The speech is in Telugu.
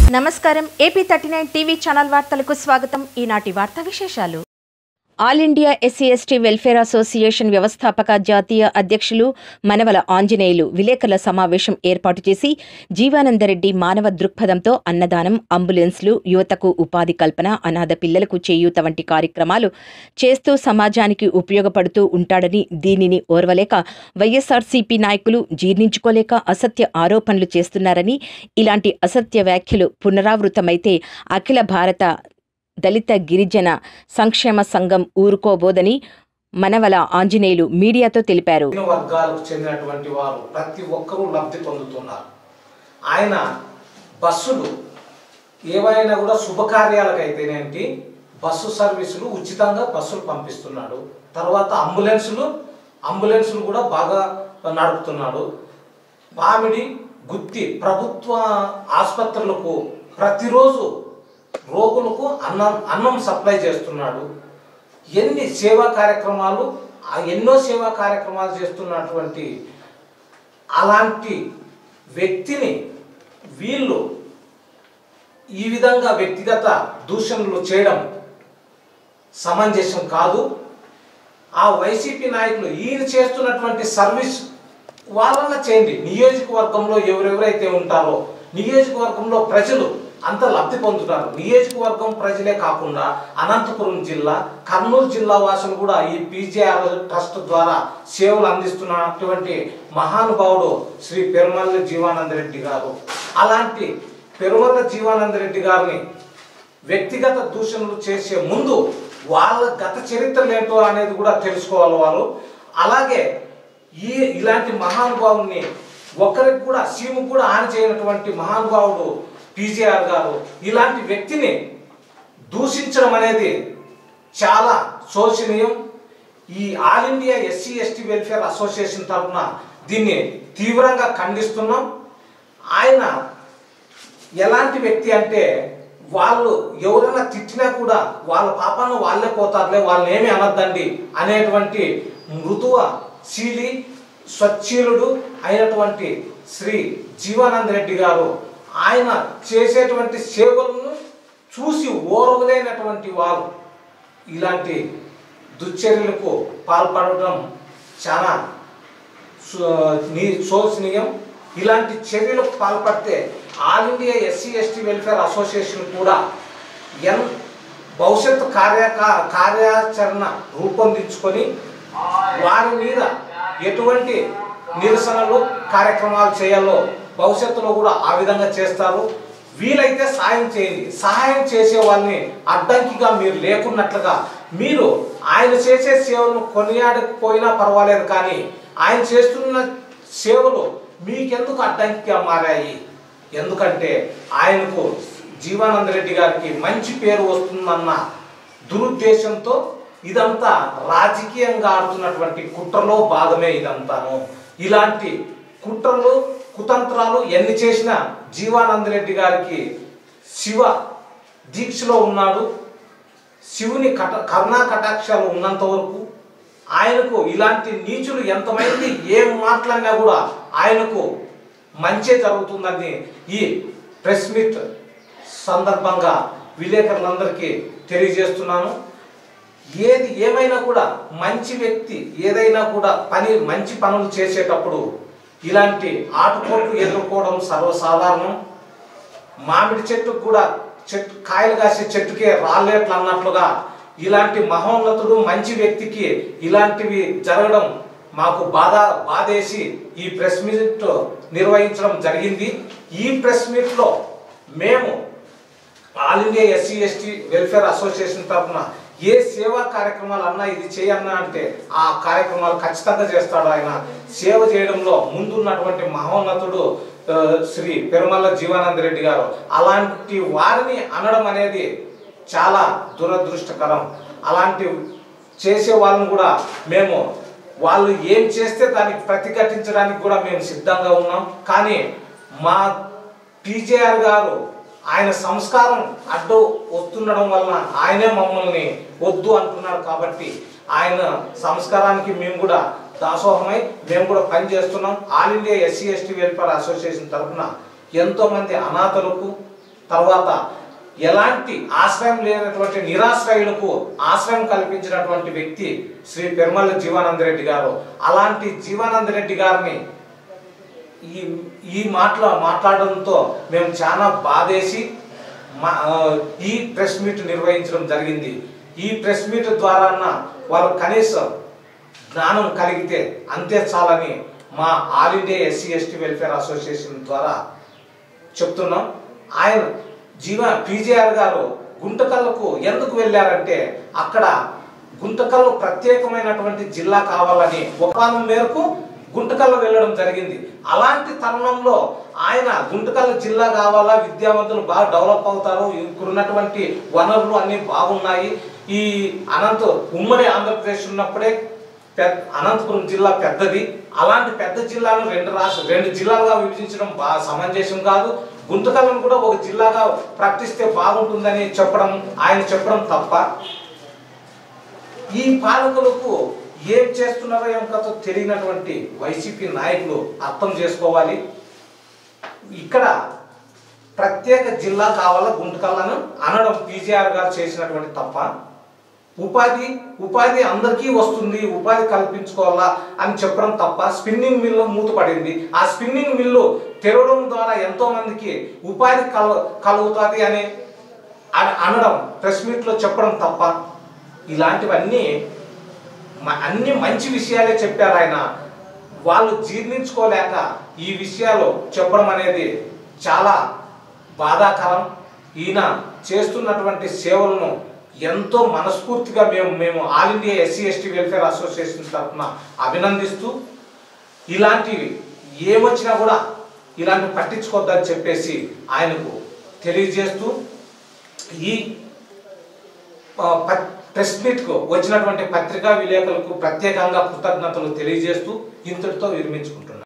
నమస్కారం AP thirty nine TV channel వార్తలకు స్వాగతం ఈనాటి వార్తా విశేషాలు all India SC ST welfare association వ్యవస్థాపక జాతీయ అధ్యక్షులు మనవల ఆంజనేయులు విలేకరుల సమావేశం ఏర్పాటు చేసి జీవానందరెడ్డి మానవ దృక్పథంతో అన్నదానం అంబులెన్స్లు యువతకు ఉపాధి కల్పన అనాథ పిల్లలకు చేయూత వంటి కార్యక్రమాలు చేస్తూ సమాజానికి ఉపయోగపడుతూ ఉంటాడని దీనిని ఓర్వలేక వైఎస్ఆర్సీపీ నాయకులు జీర్ణించుకోలేక అసత్య ఆరోపణలు చేస్తున్నారని ఇలాంటి అసత్య వ్యాఖ్యలు పునరావృతమైతే అఖిల భారత దళిత గిరిజన సంక్షేమ సంఘం ఊరుకోబోదని మనవల ఆంజనేయులు మీడియాతో తెలిపారు విభిన్న వర్గాలకు చెందినటువంటి వారు ప్రతి ఒక్కరూ లబ్ధి పొందుతున్నారు ఆయన బస్సులు ఏవైనా కూడా శుభకార్యాలకైతేనేంటి బస్సు సర్వీసులు ఉచితంగా బస్సులు పంపిస్తున్నాడు తర్వాత అంబులెన్సులు అంబులెన్సులు కూడా బాగా నడుపుతున్నాడు మామిడి గుత్తి ప్రభుత్వ ఆసుపత్రులకు ప్రతిరోజు రోగులకు అన్నం అన్నం సప్లై చేస్తున్నాడు ఎన్ని సేవా కార్యక్రమాలు ఆ ఎన్నో సేవా కార్యక్రమాలు చేస్తున్నటువంటి అలాంటి వ్యక్తిని వీళ్ళు ఈ విధంగా వ్యక్తిగత దూషణలు చేయడం సమంజసం కాదు ఆ వైసీపీ నాయకులు ఈయన చేస్తున్నటువంటి సర్వీస్ వాళ్ళన్న చేయండి నియోజకవర్గంలో ఎవరెవరైతే ఉంటారో నియోజకవర్గంలో ప్రజలు అంత లబ్ధి పొందుతారు నియోజకవర్గం ప్రజలే కాకుండా అనంతపురం జిల్లా కర్నూలు జిల్లా వాసులు కూడా ఈ పీజేఆర్ ట్రస్ట్ ద్వారా సేవలు అందిస్తున్నటువంటి మహానుభావుడు శ్రీ పెరుమల్లి జీవానంద రెడ్డి గారు అలాంటి పెరుమల్ల జీవానంద రెడ్డి గారిని వ్యక్తిగత దూషణలు చేసే ముందు వాళ్ళ గత చరిత్రలు ఏంటో అనేది కూడా తెలుసుకోవాలి వాళ్ళు అలాగే ఈ ఇలాంటి మహానుభావుని ఒకరికి కూడా సీము కూడా ఆన్ చేయనటువంటి మహానుభావుడు పీజీఆర్ గారు ఇలాంటి వ్యక్తిని దూషించడం అనేది చాలా శోచనీయం ఈ all India SC ST welfare association తరఫున దీన్ని తీవ్రంగా ఖండిస్తున్నాం ఆయన ఎలాంటి వ్యక్తి అంటే వాళ్ళు ఎవరైనా తిట్టినా కూడా వాళ్ళ పాపాన్ని వాళ్ళే పోతారులే వాళ్ళని ఏమి అనొద్దండి అనేటువంటి మృదువ శీలి స్వచ్ఛీలుడు అయినటువంటి శ్రీ జీవానంద రెడ్డి గారు ఆయన చేసేటువంటి సేవలను చూసి ఓరవలేనటువంటి వారు ఇలాంటి దుశ్చర్యలకు పాల్పడటం చాలా సో- నీ- శోచనీయం ఇలాంటి చర్యలకు పాల్పడితే all India SC ST welfare association కూడా ఎన్ భవిష్యత్ కార్య కార్యాచరణ రూపొందించుకొని వారి మీద ఎటువంటి నిరసనలు కార్యక్రమాలు చేయాలో భవిష్యత్తులో కూడా ఆ విధంగా చేస్తారు వీలైతే సాయం చేయండి సహాయం చేసే వాళ్ళని అడ్డంకిగా మీరు లేకున్నట్లుగా మీరు ఆయన చేసే సేవలను కొనియాడకపోయినా పర్వాలేదు కానీ ఆయన చేస్తున్న సేవలు మీకెందుకు అడ్డంకిగా మారాయి ఎందుకంటే ఆయనకు జీవానంద రెడ్డి గారికి మంచి పేరు వస్తుందన్న దురుద్దేశంతో ఇదంతా రాజకీయంగా ఆడుతున్నటువంటి కుట్రలో భాగమే ఇదంతాను ఇలాంటి కుట్రలు కుతంత్రాలు ఎన్ని చేసినా జీవానంద రెడ్డి గారికి శివ దీక్షలో ఉన్నాడు శివుని కట కరుణా కటాక్షాలు ఉన్నంత వరకు ఆయనకు ఇలాంటి నీచులు ఎంతమంది ఏం మాట్లాడినా కూడా ఆయనకు మంచే జరుగుతుందని ఈ ప్రెస్ మీట్ సందర్భంగా విలేకరులందరికీ తెలియజేస్తున్నాను ఏది ఏమైనా కూడా మంచి వ్యక్తి ఏదైనా కూడా పని మంచి పనులు చేసేటప్పుడు ఇలాంటి ఆటుపోట్లు ఎదుర్కోవడం సర్వసాధారణం మామిడి చెట్టుకు కూడా చెట్టు కాయలు కాసే చెట్టుకే రాలేట్లు అన్నట్లుగా ఇలాంటి మహోన్నతుడు మంచి వ్యక్తికి ఇలాంటివి జరగడం మాకు బాధ బాధేసి ఈ ప్రెస్ మీట్ నిర్వహించడం జరిగింది ఈ ప్రెస్ మీట్లో మేము all India SC ST welfare association తరఫున ఏ సేవా కార్యక్రమాలు అన్నా ఇది చేయన్నా అంటే ఆ కార్యక్రమాలు ఖచ్చితంగా చేస్తాడు ఆయన సేవ చేయడంలో ముందున్నటువంటి మహోన్నతుడు ఆ, శ్రీ పెరుమల్ల జీవానంద రెడ్డి గారు అలాంటి వారిని అనడం అనేది చాలా దురదృష్టకరం అలాంటి చేసే వాళ్ళని కూడా మేము వాళ్ళు ఏం చేస్తే దానికి ప్రతిఘటించడానికి కూడా మేము సిద్ధంగా ఉన్నాం కానీ మా టీజేఆర్ గారు ఆయన సంస్కారం అడ్డు వస్తుండడం వలన ఆయనే మమ్మల్ని వద్దు అంటున్నాడు కాబట్టి ఆయన సంస్కారానికి మేము కూడా దాసోహమై మేము కూడా పని చేస్తున్నాం all India SC ST welfare association తరఫున ఎంతో మంది అనాథలకు తర్వాత ఎలాంటి ఆశ్రయం లేనటువంటి నిరాశ్రయులకు ఆశ్రయం కల్పించినటువంటి వ్యక్తి శ్రీ పెరుమల జీవానంద రెడ్డి గారు అలాంటి జీవానంద రెడ్డి గారిని ఈ ఈ మాటల మాట్లాడడంతో మేము చాలా బాధేసి మా ఆ, ఈ ప్రెస్ మీట్ నిర్వహించడం జరిగింది ఈ ప్రెస్ మీట్ ద్వారా వాళ్ళు కనీసం జ్ఞానం కలిగితే అంతే చాలని మా all India SC ST welfare association ద్వారా చెప్తున్నాం ఆయన జీవ పీజీఆర్ గారు గుంటకల్లకు ఎందుకు వెళ్ళారంటే అక్కడ గుంటకల్లు ప్రత్యేకమైనటువంటి జిల్లా కావాలని ఒప్పందం మేరకు గుంటకల్లు వెళ్ళడం జరిగింది అలాంటి తరుణంలో ఆయన గుంటకల్లు జిల్లా కావాలా విద్యావంతులు బాగా డెవలప్ అవుతారు ఇక్కడ ఉన్నటువంటి వనరులు అన్ని బాగున్నాయి ఈ అనంత ఉమ్మడి ఆంధ్రప్రదేశ్ ఉన్నప్పుడే పెద్ద అనంతపురం జిల్లా పెద్దది అలాంటి పెద్ద జిల్లాను రెండు రాష్ట్ర రెండు జిల్లాలుగా విభజించడం బాగా సమంజసం కాదు గుంతకల్లను కూడా ఒక జిల్లాగా ప్రకటిస్తే బాగుంటుందని చెప్పడం ఆయన చెప్పడం తప్ప ఈ పాలకులకు ఏం చేస్తున్నారో ఏం కథ తెలియనటువంటి వైసీపీ నాయకులు అర్థం చేసుకోవాలి ఇక్కడ ప్రత్యేక జిల్లా కావాలా గుంటకల్లను అనడం పీజీఆర్ గారు చేసినటువంటి తప్ప ఉపాధి ఉపాధి అందరికీ వస్తుంది ఉపాధి కల్పించుకోవాలా అని చెప్పడం తప్ప స్పిన్నింగ్ మిల్లు మూతపడింది ఆ స్పిన్నింగ్ మిల్లు తెరవడం ద్వారా ఎంతో మందికి ఉపాధి కల కలుగుతుంది అని అన- అనడం ప్రెస్ మీట్లో చెప్పడం తప్ప ఇలాంటివన్నీ మ- అన్ని మంచి విషయాలే చెప్పారు ఆయన వాళ్ళు జీర్ణించుకోలేక ఈ విషయాలు చెప్పడం అనేది చాలా బాధాకరం ఈయన చేస్తున్నటువంటి సేవలను ఎంతో మనస్ఫూర్తిగా మేము మేము all India SC ST welfare association తరఫున అభినందిస్తూ ఇలాంటివి ఏమొచ్చినా కూడా ఇలాంటి పట్టించుకోవద్దని చెప్పేసి ఆయనకు తెలియజేస్తూ ఈ ఆ, ప- ప్రెస్ మీట్కు వచ్చినటువంటి పత్రికా విలేకరులకు ప్రత్యేకంగా కృతజ్ఞతలు తెలియజేస్తూ ఇంతటితో విరమించుకుంటున్నాను